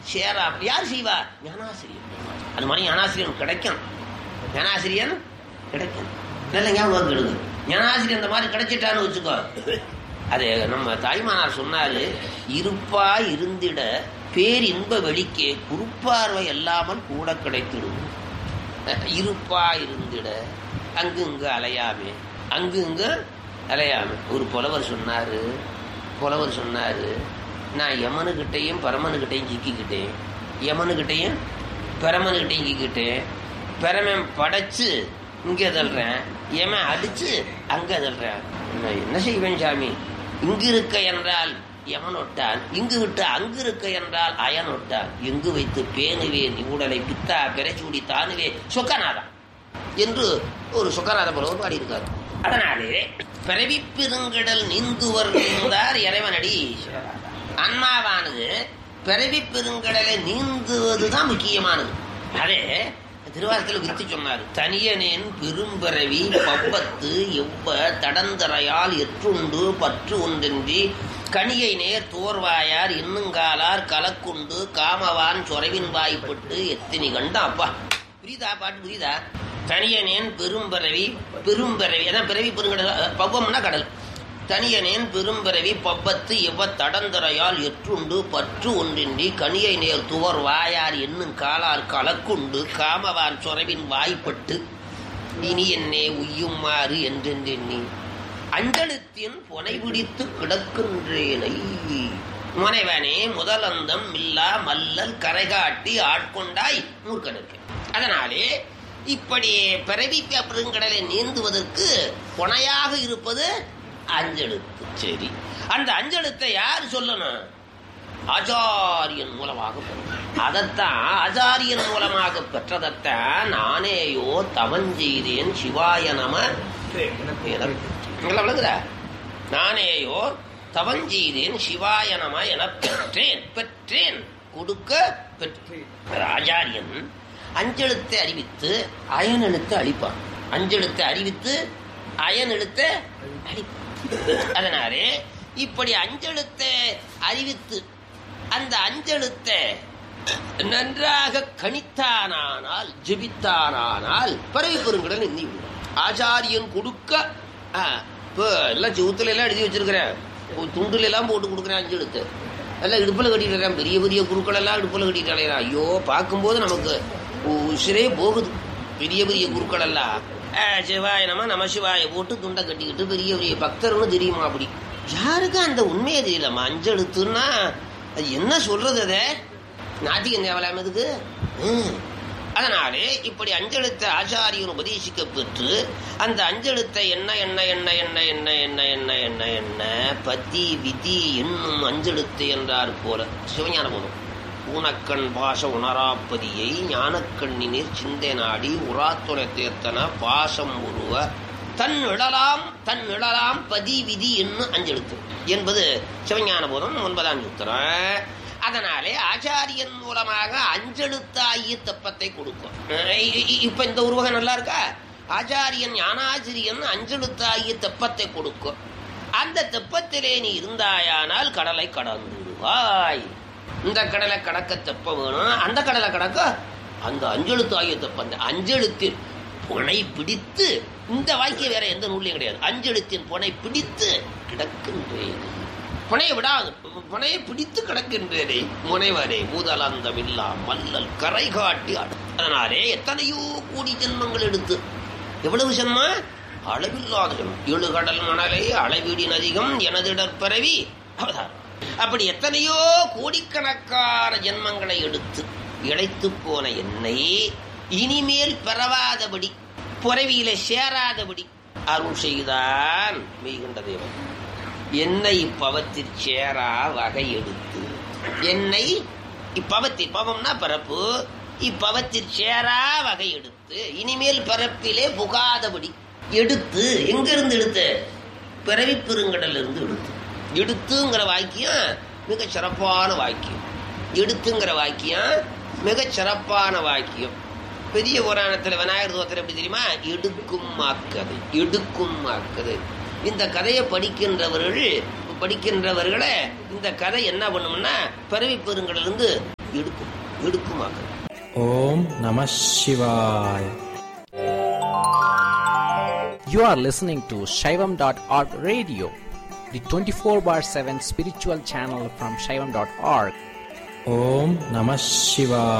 சேரா யார் செய்வா ஞானாசிரியன் அது மாதிரி ஞானாசிரியன் கிடைக்கும் ஞானாசிரியன் கிடைக்கும் நல்ல ஞாபகம் எடுங்க ஞானாசிரியன் அந்த மாதிரி கிடைச்சிட்டான்னு வச்சுக்கோ அது நம்ம தாய்மானார் சொன்னாரு இருப்பா இருந்திட பேரின்ப வெளிக்கே குறுப்பார்வை அல்லாமல் கூட கிடைத்திடும் இருப்பா இருந்திட அங்கு இங்கு அலையாமே அங்கு இங்கு அலையாமே ஒரு புலவர் சொன்னாரு புலவர் சொன்னாரு நான் யமனுக்கிட்டையும் பரமனுக்கிட்டையும் சிக்கிக்கிட்டேன் யமனுக்கிட்டையும் பரமனுக்கிட்டையும் சிக்கிக்கிட்டேன் பரமன் படைச்சு இங்கே தள்ளுறேன் யமன் அடிச்சு அங்கே தள்ளுறேன் நான் என்ன செய்வேன் சாமி இங்கு இருக்க என்றால் யமன் ஒட்டான் இங்கு விட்டு அங்கு இருக்க என்றால் அயன் ஒட்டான் எங்கு வைத்து பேணுவேன் உடலை பித்தா பெறச்சூடி தானுவே சொக்கநாதன் என்று ஒரு சொக்கநாத புலவர் பாடியிருக்கார் அதனாலே பிறவி பெருங்கடல் நீந்துவர் நீந்தார் இறைவனடி அன்மாவானது பிறவி பெருங்கடலை நீந்துவதுதான் முக்கியமானது அதே திருவாரத்தில் விரித்து சொன்னார் தனியனேன் பெரும்பிறவி பப்பத்து எவ்வ தடந்தரையால் எற்றுண்டு பற்று ஒன்றென்றி கனியை நேர் தோர்வாயார் இன்னுங்காலார் கலக்குண்டு காமவான் சொரவின் வாய்ப்பட்டு எத்தினி கண்டா அப்பா புரியுதா பாட்டு புரியுதா தனியனேன் பெரும்பிறவி பெரும்பிறவி அதான் பிறவி பெருங்கடல் பவ்வம்னா கடல் தனியனேன் பெரும்பிறவி பப்பத்து எவ்வ தடந்தரையால் எற்றுண்டு பற்று ஒன்றின்றி கனியை நேர் துவர் வாயார் என்னும் காலார் கலக்குண்டு காமவான் சொரவின் வாய்ப்பட்டு இனி என்னே உய்யுமாறு என்றென்றெண்ணி அஞ்சலத்தின் புனை பிடித்து கிடக்கின்றேனை முனைவனே முதலந்தம் இல்லா மல்லல் கரைகாட்டி ஆட்கொண்டாய் மூர்க்கனுக்கு அதனாலே இப்படி பிறவி பெருங்கடலை நீந்துவதற்கு புனையாக இருப்பது அஞ்செழுத்து சரி அந்த அஞ்செழுத்தை யார் சொல்லணும் ஆச்சாரியன் மூலமாக பெறணும் அதைத்தான் ஆச்சாரியன் மூலமாக பெற்றதைத்தான் நானேயோ தவஞ்செய்தேன் சிவாய நம நல்லா விளங்குதா நானேயோ தவஞ்செய்தேன் சிவாய நம என பெற்றேன் பெற்றேன் கொடுக்க பெற்றேன் ஆச்சாரியன் அஞ்செழுத்தை அறிவித்து அயன் எழுத்தை அழிப்பான் அஞ்செழுத்தை அறிவித்து அயன் எழுத்தை அழிப்பான் அதனாலே இப்படி அஞ்செழுத்தை அறிவித்து அந்த அஞ்செழுத்தை நன்றாக கணித்தானானால் ஜெபித்தானானால் பறவை பெருங்கடல் எண்ணி விடும் ஆச்சாரியன் கொடுக்க ஆ, இப்போ எல்லாம் செவுத்துல எல்லாம் எழுதி வச்சிருக்கிறேன் ஒரு துண்டுல எல்லாம் போட்டு கொடுக்குறேன் அஞ்சு எழுத்து எல்லாம் இடுப்பில் கட்டிட்டு பெரிய பெரிய குருக்கள் எல்லாம் இடுப்பில் கட்டிட்டு அலையிறான் ஐயோ பார்க்கும்போது நமக்கு உசிரே போகுது பெரிய பெரிய குருக்கள் எல்லாம் ஆ, சிவாய நம நம சிவாய போட்டு துண்டை கட்டிக்கிட்டு பெரிய பெரிய பக்தர்னு தெரியுமா அப்படி யாருக்கும் அந்த உண்மையே தெரியலம்மா அஞ்செழுத்துன்னா அது என்ன சொல்றது அதை நாத்திகம் தேவலாம் எதுக்கு ம். அதனாலே இப்படி அஞ்செழுத்தை ஆச்சாரியன் உபதேசிக்க பெற்று அந்த அஞ்செழுத்தை என்ன என்ன என்ன என்ன என்ன என்ன என்ன என்ன என்ன பதி விதி என்னும் அஞ்செழுத்து என்றார் போல சிவஞான போதும் ஊனக்கண் பாச உணராப்பதியை ஞானக்கண்ணினீர் சிந்தை நாடி உராத்துணை தேர்த்தன பாசம் உருவ தன் இழலாம் தன் இழலாம் பதி விதி என்னும் அஞ்செழுத்து என்பது சிவஞான போதம் ஒன்பதாம் சூத்திரம் அதனாலே ஆச்சாரியன் மூலமாக அஞ்செழுத்தாகிய தெப்பத்தை கொடுக்கும் அஹ் இ- இ- இப்ப இந்த உருவகம் நல்லா இருக்கா ஆச்சாரியன் ஞானாசிரியன் அஞ்செழுத்தாகிய தெப்பத்தை கொடுக்கும் அந்த தெப்பத்திலே நீ இருந்தாயானால் கடலை கடந்துடுவாய் இந்த கடலை கடக்க தெப்ப வேணும் அந்த கடலை கடக்க அந்த அஞ்செழுத்து ஆகிய தெப்பம் அந்த அஞ்செழுத்தின் புனை பிடித்து இந்த வாக்கியம் வேற எந்த நூல்லையும் கிடையாது அஞ்செழுத்தின் புனை பிடித்து கிடக்கின்றேன் புனையை விடாது புனையை பிடித்து கிடக்கின்றேனே முனைவரே பூதலந்தமில்லா மல்லல் கரை காட்டி ஆடும் அதனாலே எத்தனையோ கோடி ஜென்மங்கள் எடுத்து எவ்வளவு ஜென்ம அளவில்லாத ஜென்மம் ஏழு கடல் மணலை அளவீடின் அதிகம் எனதிடற் பரவி அவதாரம் அப்படி எத்தனையோ கோடிக்கணக்கான ஜென்மங்களை எடுத்து இழைத்து போன என்னை இனிமேல் பிறவாதபடி புறவியில சேராதபடி அருள் செய்தான் மெய்கண்ட தேவன் என்னை இப்பவத்தில் சேரா வகை எடுத்து என்னை இப்பவத்தில் பவம்னா பரப்பு இப்பவத்தில் சேரா வகை எடுத்து இனிமேல் பரப்பிலே புகாதபடி எடுத்து எங்கிருந்து எடுத்து பிறவி பெருங்கடல்ல இருந்து எடுத்து எடுத்துங்கிற வாக்கியம் மிக சிறப்பான வாக்கியம் எடுத்துங்கிற வாக்கியம் மிக சிறப்பான வாக்கியம் பெரிய புராணத்துல விநாயகர் தோத்திரம் எப்படி தெரியுமா எடுக்கும் மாக்கதை எடுக்கும் மாக்கதை இந்த கதையை படிக்கின்றவர்கள் படிக்கின்றவர்களை இந்த கதை என்ன பண்ணும்னா பிறவி பெருங்கடலிருந்து எடுக்கும் எடுக்குமாக்கும் Om Namah Shivaya. You are listening to Shaivam.org radio, the 24 bar 7 spiritual channel from Shaivam.org. Om Namah Shivaya.